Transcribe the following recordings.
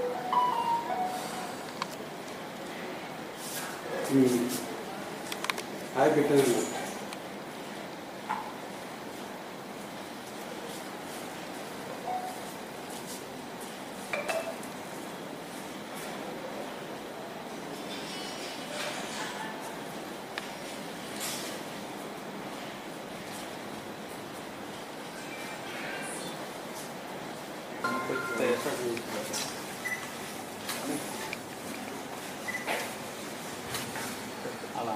hi పెట్టండి అలా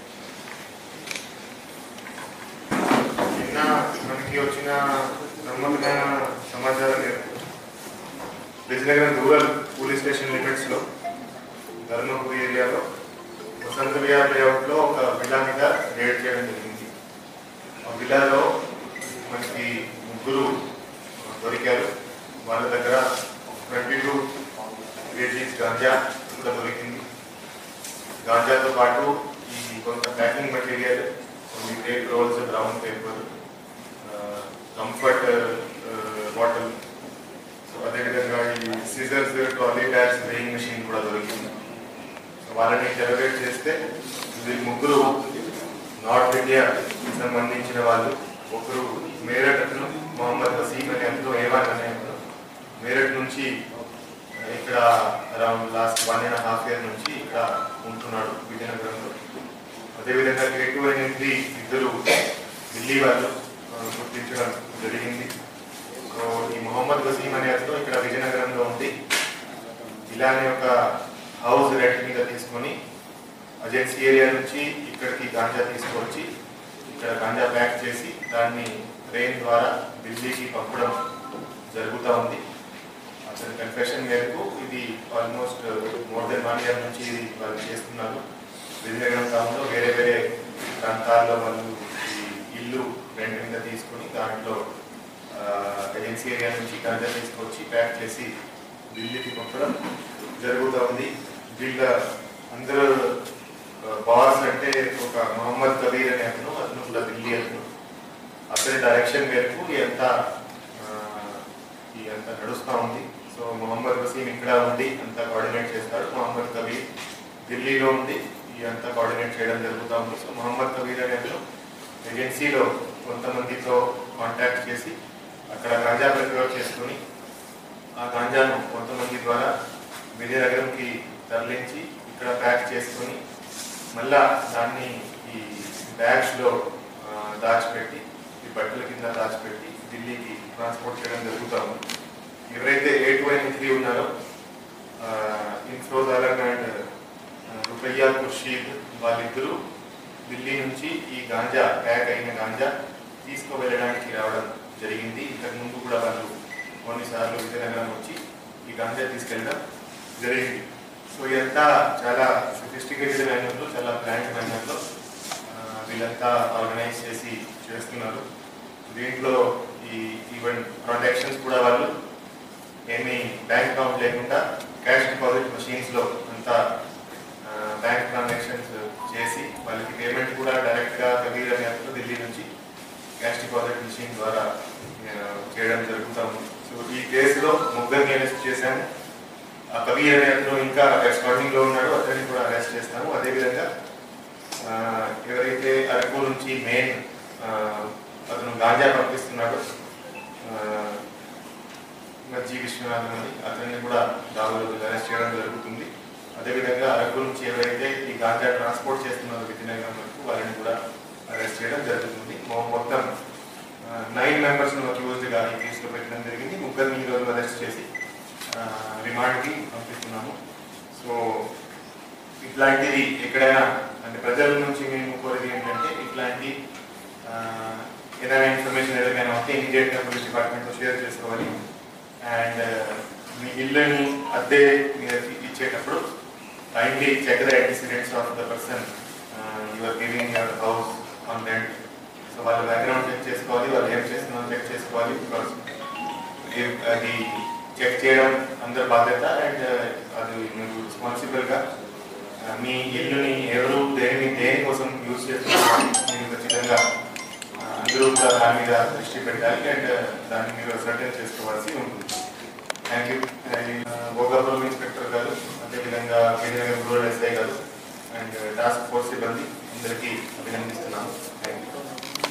నిన్న మనకి వచ్చిన నమ్మకమైన సమాచారం మేరకు Vizianagaram rural police station limits లో ధర్మపురి ఏరియాలో వసంత విహార్ లేఅవుట్లో ఒక విల్లా మీద రేడ్ చేయడం జరిగింది ఆ విల్లాలో మనకి ముగ్గురు దొరికారు వాళ్ళ దగ్గర ట్వంటీ టూ కేజీస్ గాంజా కూడా దొరికింది గాంజాతో పాటు ఈ కొంత ప్యాకింగ్ మెటీరియల్ కొన్ని tape rolls brown paper comfort bottle so అదేవిధంగా ఈ scissors trolley bags weighing machine కూడా దొరికింది సో వాళ్ళని సెలబ్రేట్ చేస్తే వీళ్ళు ముగ్గురు నార్త్ ఇండియా సంబంధించిన వాళ్ళు ఒకరు మేరట్ అతను మొహమ్మద్ వసీం అనే అతను ఏవాన్ అనే అతను మేరట్ నుంచి ఇక్కడ around last one and half year నుంచి ఇక్కడ ఉంటున్నాడు విజయనగరంలో అదేవిధంగా కేటు అనేది ఇద్దరు ఢిల్లీ వాళ్ళు ఆ, గుర్తించడం జరిగింది సో ఈ మొహమ్మద్ వసీం అనే అతను ఇక్కడ విజయనగరంలో ఉండి ఇలానే ఒక హౌస్ రెంట్ మీద తీసుకొని అజెన్సీ ఏరియా నుంచి ఇక్కడికి గాంజా తీసుకొచ్చి ఇక్కడ గాంజా ప్యాక్ చేసి దాన్ని ట్రైన్ ద్వారా ఢిల్లీకి పంపడం జరుగుతూ ఉంది అతని కన్ఫెషన్ మేరకు ఇది almost more than one year నుంచి ఇది వాళ్ళు చేస్తున్నారు విజయనగరం టౌన్లో వేరే వేరే ప్రాంతాల్లో వాళ్ళు ఈ ఇల్లు రెంట్ మీద తీసుకొని దాంట్లో ఏజెన్సీ ఏరియా నుంచి గాంజా తీసుకొచ్చి ప్యాక్ చేసి ఢిల్లీకి పంపడం జరుగుతూ ఉంది వీళ్ళ అందరూ బాస్ అంటే ఒక మొహమ్మద్ కబీర్ అనే అతను అతను కూడా ఢిల్లీ అతను అతని డైరెక్షన్ మేరకు ఎంత ఈ అంత నడుస్తూ ఉంది సో మొహమ్మద్ వసీం ఇక్కడ ఉండి అంతా కోఆర్డినేట్ చేస్తారు మొహమ్మద్ కబీర్ ఢిల్లీలో ఉండి ఈ అంతా కోఆర్డినేట్ చేయడం జరుగుతూ ఉంది సో మొహమ్మద్ కబీర్ అనే అతను ఏజెన్సీలో కొంతమందితో కాంటాక్ట్ చేసి అక్కడ గాంజా ప్రక్రియ చేసుకొని ఆ గాంజాను కొంతమంది ద్వారా విజయనగరంకి తరలించి ఇక్కడ ప్యాక్ చేసుకొని మళ్ళా దాన్ని ఈ బ్యాగ్స్లో ఆ, దాచిపెట్టి ఈ బట్టల కింద దాచిపెట్టి ఢిల్లీకి ట్రాన్స్పోర్ట్ చేయడం జరుగుతాము ఎవరైతే ఏ టూ అండ్ త్రీ ఉన్నారో ఆ, ఇన్ఫ్రోజ్ అలన్ అండ్ రుపయ్యా ఖుర్షీద్ వాళ్ళిద్దరూ ఢిల్లీ నుంచి ఈ గాంజా ప్యాక్ అయిన గాంజా తీసుకువెళ్ళడానికి రావడం జరిగింది ఇంతకు ముందు కూడా వాళ్ళు కొన్నిసార్లు విజయనగరం వచ్చి ఈ గాంజా తీసుకెళ్ళడం జరిగింది సో ఇదంతా చాలా సఫిస్టికేటెడ్ మైనర్లో చాలా ప్లాంట్ మైనర్లో వీళ్ళంతా ఆర్గనైజ్ చేసి చేస్తున్నారు దీంట్లో ఈ ఈవెన్ ట్రాన్సాక్షన్స్ కూడా వాళ్ళు ఏమి బ్యాంక్ అకౌంట్ లేకుండా క్యాష్ డిపాజిట్ మెషిన్స్లో అంతా బ్యాంక్ ట్రాన్సాక్షన్స్ చేసి వాళ్ళకి పేమెంట్ కూడా డైరెక్ట్గా కబీర్ అనే అతను ఢిల్లీ నుంచి క్యాష్ డిపాజిట్ మెషిన్ ద్వారా ఆ, చేయడం జరుగుతాము సో ఈ కేసులో ముగ్గురిని అరెస్ట్ చేశాము ఆ కబీర్ అనే అతను ఇంకా రెస్పాండింగ్ లో ఉన్నాడు అతన్ని కూడా అరెస్ట్ చేస్తాము అదేవిధంగా ఆ, ఎవరైతే అరకు నుంచి మెయిన్ అతను గాంజా పంపిస్తున్నాడో ఆ, మజ్జి విశ్వనాథన్ అని అతన్ని కూడా దాదాపు అరెస్ట్ చేయడం జరుగుతుంది అదేవిధంగా అరకు నుంచి ఎవరైతే ఈ గాంజా ట్రాన్స్పోర్ట్ చేస్తున్నారో విజయనగరం వరకు వాళ్ళని కూడా అరెస్ట్ చేయడం జరుగుతుంది మొ- మొత్తం నైన్ మెంబర్స్ అక్యూజ్డ్ గా ఈ కేసులో పెట్టడం జరిగింది ముగ్గురిని ఈ రోజు అరెస్ట్ చేసి రిమాండ్కి పంపిస్తున్నాము సో ఇట్లాంటిది ఎక్కడైనా అంటే ప్రజల నుంచి మేము కోరేది ఏంటంటే ఇట్లాంటి ఆ, ఏదైనా ఇన్ఫర్మేషన్ ఏదైనా ఉంటే ఇమీడియట్గా పోలీస్ డిపార్ట్మెంట్తో షేర్ చేసుకోవాలి అండ్ మీ ఇల్లుని అద్దె మీరు ఇచ్చేటప్పుడు kindly check the antecedents of the person you are giving your house on rent so వాళ్ళ బ్యాక్గ్రౌండ్ చెక్ చేసుకోవాలి వాళ్ళు ఏం చేస్తున్నారో చెక్ చేసుకోవాలి బికాస్ అది చెక్ చేయడం అందరి బాధ్యత అండ్ అది మీరు రెస్పాన్సిబుల్గా మీ ఇల్లుని ఎవరు దేని దేనికోసం యూజ్ చేస్తున్నారు మీరు ఖచ్చితంగా ఆ, అందరూ కూడా దాని మీద దృష్టి పెట్టాలి అండ్ దాన్ని మీరు సర్టన్ చేసుకోవాల్సి ఉంటుంది థ్యాంక్ యూ భోగాపురం ఇన్స్పెక్టర్ గారు అదేవిధంగా విజయనగరం రూరల్ ఎస్ఐ గారు అండ్ టాస్క్ ఫోర్స్ సిబ్బంది అందరికీ అభినందిస్తున్నాను థ్యాంక్ యూ